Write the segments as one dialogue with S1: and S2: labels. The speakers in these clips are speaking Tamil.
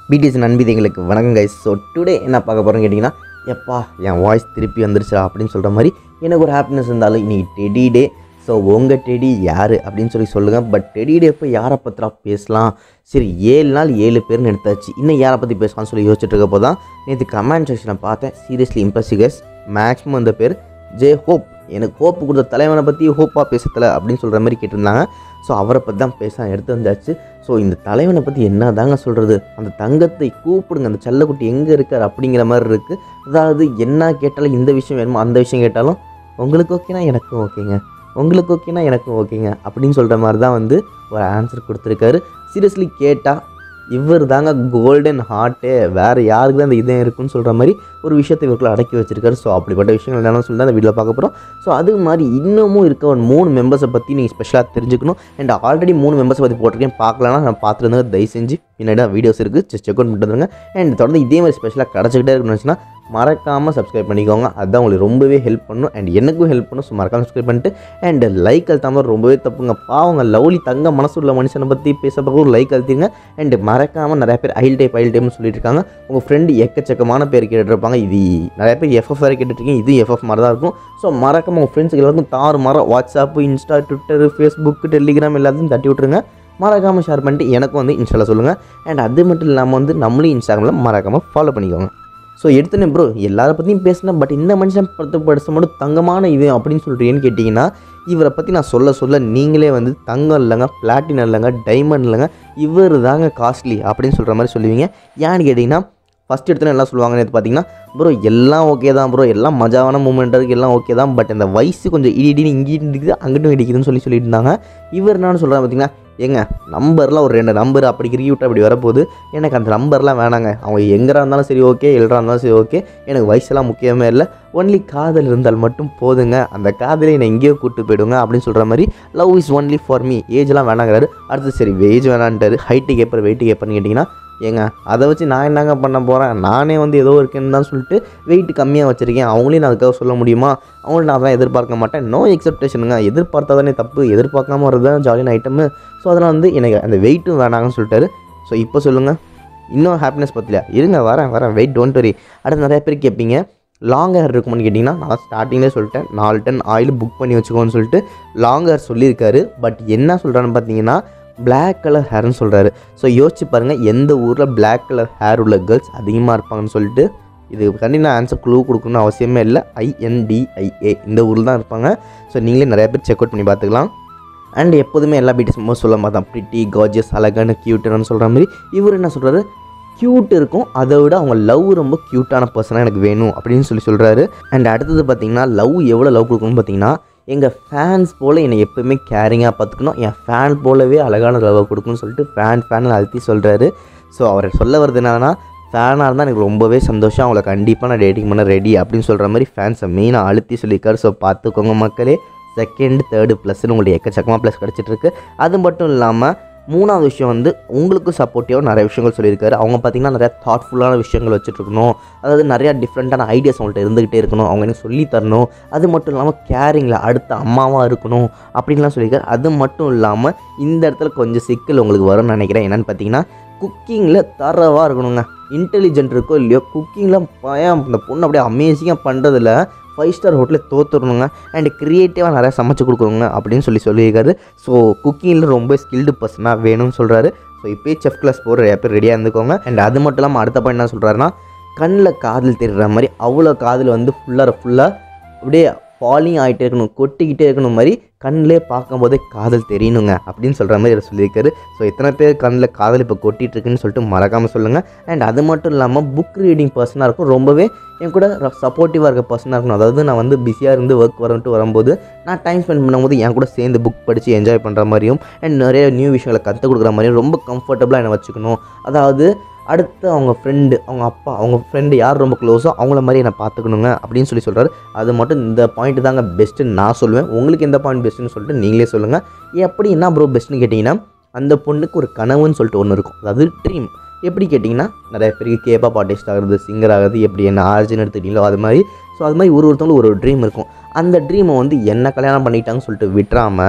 S1: பிடிஎஸ் நண்பிதைங்களுக்கு வணக்கம் கைஸ் ஸோ டுடே என்ன பார்க்க போகிறோன்னு கேட்டிங்கன்னா எப்பா என் வாய்ஸ் திருப்பி வந்துருச்சா அப்படின்னு சொல்கிற மாதிரி எனக்கு ஒரு ஹாப்பினஸ் இருந்தாலும் இன்னைக்கு டெடி டே ஸோ உங்கள் டெடி யார் அப்படின்னு சொல்லி சொல்லுங்கள் பட் டெடி டே இப்போ யாரை பற்றினா பேசலாம் சரி ஏழு நாள் ஏழு பேர்னு எடுத்தாச்சு இன்னும் யாரை பற்றி பேசலாம்னு சொல்லி யோசிச்சுட்டு இருக்கப்போ தான் நேற்று கமெண்ட் செக்ஷனை பார்த்தேன் சீரியஸ்லி இம்ப்ரெசிவ் கைஸ் மேக்ஸிமம் அந்த பேர் ஜே ஹோப் எனக்கு ஹோப் கொடுத்த தலைவனை பற்றி ஹோப்பாக பேசத்தல அப்படின்னு சொல்கிற மாதிரி கேட்டிருந்தாங்க ஸோ அவரை பற்றி தான் பேச எடுத்து வந்தாச்சு ஸோ இந்த தலைவனை பற்றி என்ன தாங்க சொல்கிறது அந்த தங்கத்தை கூப்பிடுங்க அந்த செல்லக்குட்டி எங்கே இருக்கார் அப்படிங்கிற மாதிரி இருக்குது அதாவது என்ன கேட்டாலும் இந்த விஷயம் வேணுமோ அந்த விஷயம் கேட்டாலும் உங்களுக்கு ஓகேனா எனக்கும் ஓகேங்க உங்களுக்கு ஓகேனா எனக்கும் ஓகேங்க அப்படின்னு சொல்கிற மாதிரி தான் வந்து ஒரு ஆன்சர் கொடுத்துருக்காரு சீரியஸ்லி கேட்டால் இவர் தாங்க கோல்டன் ஹார்ட்டே வேறு யாருக்கு தான் இந்த இதயம் இருக்குன்னு சொல்கிற மாதிரி ஒரு விஷயத்தை இவருக்குள்ள அடக்கி வச்சிருக்காரு ஸோ அப்படிப்பட்ட விஷயங்கள் என்னென்னு சொல்லி தான் அந்த வீடியோவில் பார்க்க போகிறோம் ஸோ அது மாதிரி இன்னமும் இருக்க ஒரு மூணு மெம்பர்ஸை பற்றி நீங்கள் ஸ்பெஷலாக தெரிஞ்சுக்கணும் அண்ட் ஆல்ரெடி மூணு மெம்பர்ஸை பற்றி போட்டிருக்கேன் பார்க்கலன்னா நான் பார்த்துருந்தேன் தயவு செஞ்சு பின்னாடி வீடியோஸ் இருக்குது ஜஸ்ட் செக் அவுட் பண்ணிட்டு வந்துருங்க அண்ட் தொடர்ந்து இதே மாதிரி ஸ்பெஷலாக கிடச்சிக்கிட்டே இருக்கணும்னு வச்சுன்னா மறக்காமல் சப்ஸ்கிரைப் பண்ணிக்கோங்க அதுதான் உங்களுக்கு ரொம்பவே ஹெல்ப் பண்ணும் அண்ட் எனக்கும் ஹெல்ப் பண்ணும் ஸோ மறக்காமல் சப்ஸ்கிரைப் பண்ணிட்டு அண்ட் லைக் அழுத்தாமல் ரொம்பவே தப்புங்க பாவங்க லவ்லி தங்க மனசு உள்ள மனுஷனை பற்றி பேச பார்க்க ஒரு லைக் அழுத்திங்க அண்ட் மறக்காமல் நிறைய பேர் ஐல் டைப் ஐல் டைப்னு சொல்லிட்டு இருக்காங்க உங்கள் ஃப்ரெண்டு எக்கச்சக்கமான பேர் கேட்டுருப்பாங்க இது நிறைய பேர் எஃப்எஃப் வேறு கேட்டுட்ருக்கீங்க இது எஃப்எஃப் மாதிரி தான் இருக்கும் ஸோ மறக்காமல் உங்கள் ஃப்ரெண்ட்ஸுக்கு எல்லாருக்கும் தாறு மரம் WhatsApp Insta Twitter Facebook Telegram எல்லாத்தையும் தட்டி விட்ருங்க மறக்காமல் ஷேர் பண்ணிட்டு எனக்கும் வந்து இன்ஸ்டாவில் சொல்லுங்கள் அண்ட் அது மட்டும் இல்லாமல் வந்து நம்மளும் இன்ஸ்டாகிராமில் மறக்காமல் ஃபாலோ பண்ணிக்கோங்க ஸோ எடுத்துனே ப்ரோ எல்லாரை பற்றியும் பேசினேன் பட் இந்த மனுஷன் பத்து படுத்த மட்டும் தங்கமான இது அப்படின்னு சொல்லிட்டு ஏன்னு கேட்டிங்கன்னா இவரை பற்றி நான் சொல்ல சொல்ல நீங்களே வந்து தங்கம் இல்லைங்க பிளாட்டினம் இல்லைங்க டைமண்ட் இல்லைங்க இவர் தாங்க காஸ்ட்லி அப்படின்னு சொல்கிற மாதிரி சொல்லுவீங்க ஏன்னு கேட்டிங்கன்னா ஃபஸ்ட் எடுத்தோன்னே எல்லாம் சொல்லுவாங்கன்னு நேத்து பார்த்தீங்கன்னா ப்ரோ எல்லாம் ஓகே தான் ப்ரோ எல்லாம் மஜாவான மூமெண்ட் இருக்குது எல்லாம் ஓகே தான் பட் இந்த வயசு கொஞ்சம் இடி இடின்னு இங்கிட்டு இருக்குது அங்கிட்டும் இடிக்குதுன்னு சொல்லி சொல்லிட்டு இருந்தாங்க இவர் என்னன்னு சொல்கிறாங்க பார்த்தீங்கன்னா ஏங்க நம்பர்லாம் ஒரு ரெண்டு நம்பர் அப்படி கிரிக்கிவிட்டு அப்படி வரப்போகுது எனக்கு அந்த நம்பர்லாம் வேணாங்க அவங்க எங்கரா இருந்தாலும் சரி ஓகே எல்லரா இருந்தாலும் சரி ஓகே எனக்கு வயசெல்லாம் முக்கியமே இல்லை ஒன்லி காதல் இருந்தால் மட்டும் போதுங்க அந்த காதலை என்னை எங்கேயோ கூப்பிட்டு போயிடுங்க அப்படின்னு சொல்கிற மாதிரி love is only for me ஏஜ்லாம் வேணாங்கிறாரு அடுத்து சரி ஏஜ் வேணான்ட்டாரு ஹைட்டு கேப்பர் வெயிட்டு கேப்பர்னு கேட்டிங்கன்னா ஏங்க அதை வச்சு நான் என்னங்க பண்ண போகிறேன் நானே வந்து ஏதோ இருக்கேன்னு தான் சொல்லிட்டு வெயிட் கம்மியாக வச்சுருக்கேன் அவங்களையும் நான் அதுக்காக சொல்ல முடியுமா அவங்கள நான் தான் எதிர்பார்க்க மாட்டேன் நோ எக்ஸப்டேஷனுங்க எதிர்பார்த்தா தானே தப்பு எதிர்பார்க்காம வரது தான் ஜாலியான ஐட்டமு ஸோ அதனால் வந்து எனக்கு அந்த வெயிட்டும் வேணாங்கன்னு சொல்லிட்டாரு ஸோ இப்போ சொல்லுங்கள் இன்னும் ஹாப்பினஸ் பற்றில இருங்க வரேன் வரேன் வெயிட் டோன்ட் வரி அடுத்து நிறைய பேர் கேட்பீங்க லாங் ஹேர் இருக்குமான்னு கேட்டிங்கன்னா நான் ஸ்டார்டிங்லேயே சொல்லிட்டேன் நாலு டன் ஆயில் புக் பண்ணி வச்சுக்கோன்னு சொல்லிட்டு லாங் ஹேர் சொல்லியிருக்காரு பட் என்ன சொல்கிறான்னு பார்த்தீங்கன்னா Black கலர் ஹேர்னு சொல்கிறாரு ஸோ யோசிச்சு பாருங்கள் எந்த ஊரில் Black கலர் ஹேர் உள்ள கேர்ள்ஸ் அதிகமாக இருப்பாங்கன்னு சொல்லிட்டு இது கண்டி நான் ஆன்சர் க்ளூ கொடுக்கணும்னு அவசியமே இல்லை ஐஎன்டிஐஏ இந்த ஊரில் தான் இருப்பாங்க ஸோ நீங்களே நிறைய பேர் செக் அவுட் பண்ணி பார்த்துக்கலாம் அண்ட் எப்போதுமே எல்லா பிடிஎஸ் சொல்ல மாட்டான் ப்ரிட்டி காஜஸ் அழகான க்யூட்டுன்னு சொல்கிற மாதிரி இவர் என்ன சொல்கிறாரு க்யூட் இருக்கும் அதை விட அவங்க லவ் ரொம்ப க்யூட்டான பர்சனாக எனக்கு வேணும் அப்படின்னு சொல்லி சொல்கிறாரு அண்ட் அடுத்தது பார்த்தீங்கன்னா லவ் எவ்வளோ லவ் கொடுக்கணும்னு பார்த்தீங்கன்னா எங்கள் ஃபேன்ஸ் போல் என்னை எப்போவுமே கேரிங்காக பார்த்துக்கணும் என் ஃபேன் போலவே அழகான லவ் கொடுக்கணும்னு சொல்லிட்டு ஃபேன் ஃபேன் அழுத்தி சொல்கிறாரு ஸோ அவர் சொல்ல வருது என்னன்னா ஃபேனாக இருந்தால் எனக்கு ரொம்பவே சந்தோஷம் அவங்கள கண்டிப்பாக நான் டேட்டிங் பண்ண ரெடி அப்படின்னு சொல்கிற மாதிரி ஃபேன்ஸை மெயினாக அழுத்தி சொல்லியிருக்காரு ஸோ பார்த்துக்கோங்க மக்களே செகண்ட் தேர்டு ப்ளஸ்னு உங்களுக்கு எக்கச்சக்கமாக ப்ளஸ் கிடச்சிட்ருக்கு அது மட்டும் இல்லாமல் மூணாவது விஷயம் வந்து உங்களுக்கு சப்போர்ட்டிவாக நிறைய விஷயங்கள் சொல்லியிருக்காரு அவங்க பார்த்தீங்கன்னா நிறையா தாட்ஃபுல்லான விஷயங்கள் வச்சுட்ருக்கணும் அதாவது நிறையா டிஃப்ரெண்ட்டான ஐடியாஸ் அவங்கள்ட்ட இருந்துக்கிட்டே இருக்கணும் அவங்க எனக்கு சொல்லி தரணும் அது மட்டும் இல்லாமல் கேரிங்கில் அடுத்த அம்மாவாக இருக்கணும் அப்படின்லாம் சொல்லியிருக்காரு அது மட்டும் இல்லாமல் இந்த இடத்துல கொஞ்சம் சிக்கல் உங்களுக்கு வரும்னு நினைக்கிறேன் என்னென்னு பார்த்தீங்கன்னா குக்கிங்கில் தரவாக இருக்கணுங்க இன்டெலிஜென்ட் இருக்கோ இல்லையோ குக்கிங்கில் பயம் இந்த பொண்ணு அப்படியே அமேசிங்காக பண்ணுறதுல ஃபைவ் ஸ்டார் ஹோட்டலில் தோத்துடணுங்க அண்ட் க்ரியேட்டிவாக நிறையா சமைச்சு கொடுக்கணுங்க அப்படின்னு சொல்லி சொல்லியிருக்காரு ஸோ குக்கிங்கில் ரொம்ப ஸ்கில்டு பர்சனாக வேணும்னு சொல்கிறாரு ஸோ இப்போயே செஃப் கிளாஸ் போகிற நிறைய பேர் ரெடியாக இருந்துக்கோங்க அண்ட் அது மட்டும் இல்லாமல் அடுத்த பாயிண்ட் என்ன சொல்கிறாருன்னா கண்ணில் காதல் தெரிகிற மாதிரி அவ்வளோ காதல் வந்து ஃபுல்லாக ஃபுல்லாக அப்படியே ஃபாலிங் ஆகிட்டே இருக்கணும் கொட்டிக்கிட்டே இருக்கணும் மாதிரி கண்ணிலே பார்க்கும்போதே காதல் தெரியணுங்க அப்படின்னு சொல்கிற மாதிரி இவர் சொல்லியிருக்காரு ஸோ எத்தனை பேர் கண்ணில் காதல் இப்போ கொட்டிட்டு இருக்குன்னு சொல்லிட்டு மறக்காமல் சொல்லுங்கள் அண்ட் அது மட்டும் இல்லாமல் புக் ரீடிங் பர்சனாக இருக்கும் ரொம்பவே என் கூட சப்போர்ட்டிவாக இருக்க பர்சனாக இருக்கணும் அதாவது நான் வந்து பிஸியாக இருந்து ஒர்க் வரன்ட்டு வரும்போது நான் டைம் ஸ்பெண்ட் பண்ணும்போது என் கூட சேர்ந்து புக் படித்து என்ஜாய் பண்ணுற மாதிரியும் அண்ட் நிறைய நியூ விஷயங்களை கற்றுக் கொடுக்குற மாதிரியும் ரொம்ப கம்ஃபர்டபுளாக என்னை வச்சுக்கணும் அதாவது அடுத்து அவங்க ஃப்ரெண்டு அவங்க அப்பா அவங்க ஃப்ரெண்டு யார் ரொம்ப க்ளோஸோ அவங்கள மாதிரி என்னை பார்த்துக்கணுங்க அப்படின்னு சொல்லி சொல்கிறாரு அது மட்டும் இந்த பாயிண்ட் தாங்க பெஸ்ட்டுன்னு நான் சொல்லுவேன் உங்களுக்கு எந்த பாயிண்ட் பெஸ்ட்டுன்னு சொல்லிட்டு நீங்களே சொல்லுங்கள் எப்படி என்ன ப்ரோ பெஸ்ட்டுன்னு கேட்டிங்கன்னா அந்த பொண்ணுக்கு ஒரு கனவுன்னு சொல்லிட்டு ஒன்று இருக்கும் அதாவது ட்ரீம் எப்படி கேட்டிங்கன்னா நிறைய பேருக்கு கேப்பா ஆர்டிஸ்ட் ஆகுறது சிங்கர் ஆகுது எப்படி என்ன ஆர்ஜின் எடுத்துக்கிட்டீங்களோ அது மாதிரி ஸோ அது மாதிரி ஒரு ஒருத்தவங்களும் ஒரு ஒரு ட்ரீம் இருக்கும் அந்த ட்ரீமை வந்து என்ன கல்யாணம் பண்ணிட்டாங்கன்னு சொல்லிட்டு விட்டுறாமல்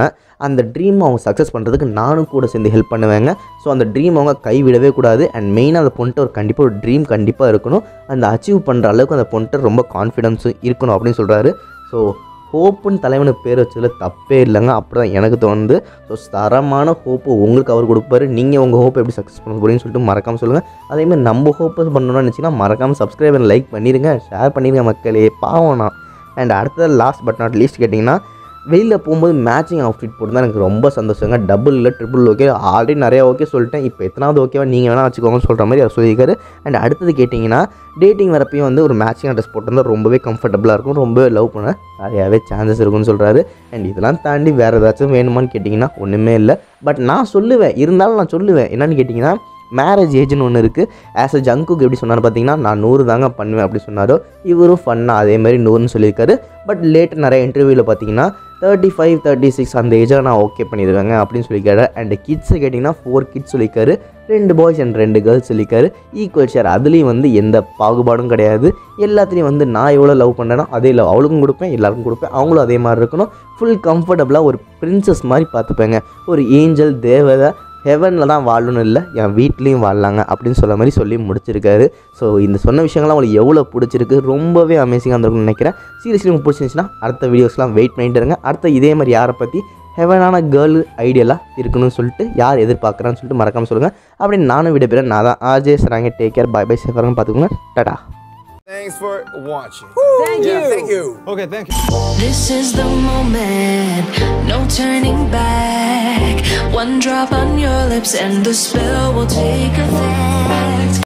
S1: அந்த ட்ரீம் அவங்க சக்ஸஸ் பண்ணுறதுக்கு நானும் கூட சேர்ந்து ஹெல்ப் பண்ணுவேங்க ஸோ அந்த ட்ரீம் அவங்க கைவிடவே கூடாது அண்ட் மெயினாக அந்த பொண்ணுட்டு ஒரு கண்டிப்பாக ஒரு ட்ரீம் கண்டிப்பாக இருக்கணும் அந்த அச்சீவ் பண்ணுற அளவுக்கு அந்த பொண்ணுட்டு ரொம்ப கான்ஃபிடென்ஸும் இருக்கணும் அப்படின்னு சொல்கிறாரு ஸோ ஹோப்புன்னு தலைவனுக்கு பேர் வச்சதுல தப்பே இல்லைங்க அப்படி தான் எனக்கு தோணுது ஸோ தரமான ஹோப்பு உங்களுக்கு அவர் கொடுப்பாரு நீங்கள் உங்கள் ஹோப்பை எப்படி சக்ஸஸ் பண்ண போறீங்கன்னு சொல்லிட்டு மறக்காமல் சொல்லுங்கள் அதேமாதிரி நம்ம ஹோப்பை பண்ணணும்னு நினச்சிங்கன்னா மறக்காமல் சப்ஸ்கிரைப் அண்ட் லைக் பண்ணிடுங்க ஷேர் பண்ணிடுங்க மக்களே பாவம் நான் அண்ட் அடுத்தது லாஸ்ட் பட் நாட் லீஸ்ட் கேட்டிங்கன்னா வெளியில் போகும்போது மேட்சிங் அவுட்ஃபிட் போட்டு தான் எனக்கு ரொம்ப சந்தோஷங்க டபுள் இல்லை ட்ரிபிள் ஓகே ஆல்ரெடி நிறைய ஓகே சொல்லிட்டேன் இப்போ எத்தனாவது ஓகேவா நீங்கள் வேணால் வச்சுக்கோங்கன்னு சொல்கிற மாதிரி அவர் சொல்லியிருக்காரு அண்ட் அடுத்தது கேட்டிங்கன்னா டேட்டிங் வரப்பையும் வந்து ஒரு மேட்சிங் ட்ரெஸ் போட்டிருந்தா ரொம்பவே கம்ஃபர்டபுளாக இருக்கும் ரொம்பவே லவ் பண்ண நிறையாவே சான்சஸ் இருக்கும்னு சொல்கிறாரு அண்ட் இதெல்லாம் தாண்டி வேறு ஏதாச்சும் வேணுமான்னு கேட்டிங்கன்னா ஒன்றுமே இல்லை பட் நான் சொல்லுவேன் இருந்தாலும் நான் சொல்லுவேன் என்னன்னு கேட்டிங்கன்னா மேரேஜ் ஏஜ்னு ஒன்று இருக்குது ஆஸ் அ ஜங்குக்கு எப்படி சொன்னார் பார்த்தீங்கன்னா நான் நூறு தாங்க பண்ணுவேன் அப்படி சொன்னாரோ இவரும் ஃபன்னாக அதே மாதிரி நூறுன்னு சொல்லியிருக்காரு பட் லேட் நிறைய இன்டர்வியூவில் பார்த்தீங்கன்னா தேர்ட்டி ஃபைவ் தேர்ட்டி சிக்ஸ் அந்த ஏஜில் நான் ஓகே பண்ணிடுவேங்க அப்படின்னு சொல்லியிருக்காரு அண்ட் கிட்ஸை கேட்டிங்கன்னா ஃபோர் கிட்ஸ் சொல்லியிருக்காரு ரெண்டு பாய்ஸ் அண்ட் ரெண்டு கேர்ள்ஸ் சொல்லியிருக்காரு ஈக்குவல் ஷேர் அதுலேயும் வந்து எந்த பாகுபாடும் கிடையாது எல்லாத்துலேயும் வந்து நான் எவ்வளோ லவ் பண்ணேனோ அதே லவ் அவளுக்கும் கொடுப்பேன் எல்லாருக்கும் கொடுப்பேன் அவங்களும் அதே மாதிரி இருக்கணும் ஃபுல் கம்ஃபர்டபுளாக ஒரு பிரின்சஸ் மாதிரி பார்த்துப்பேங்க ஒரு ஏஞ்சல் தேவதை ஹெவனில் தான் வாழணும் இல்லை என் வீட்லேயும் வாழலாங்க அப்படின்னு சொல்ல மாதிரி சொல்லி முடிச்சிருக்காரு ஸோ இந்த சொன்ன விஷயங்கள்லாம் உங்களுக்கு எவ்வளோ பிடிச்சிருக்கு ரொம்பவே அமேசிங்காக இருந்திருக்கும்னு நினைக்கிறேன் சீரியஸ்லி உங்களுக்கு பிடிச்சிருந்துச்சுன்னா அடுத்த வீடியோஸ்லாம் வெயிட் பண்ணிட்டு இருங்க அடுத்த இதே மாதிரி யாரை பற்றி ஹெவனான கேர்ள் ஐடியெல்லாம் இருக்கணும்னு சொல்லிட்டு யார் எதிர்பார்க்குறான்னு சொல்லிட்டு மறக்காமல் சொல்லுங்கள் அப்படின்னு நானும் விடைபெறேன் நான் தான் ஆர்ஜே சராங்க டேக் கேர் பை பை சேஃபாக பார்த்துக்கோங்க Tata
S2: Thanks for watching.
S3: Thank
S2: Yeah,
S3: you.
S2: Thank you. Okay, thank you.
S4: This is the moment, no turning back. One drop on your lips and the spell will take effect.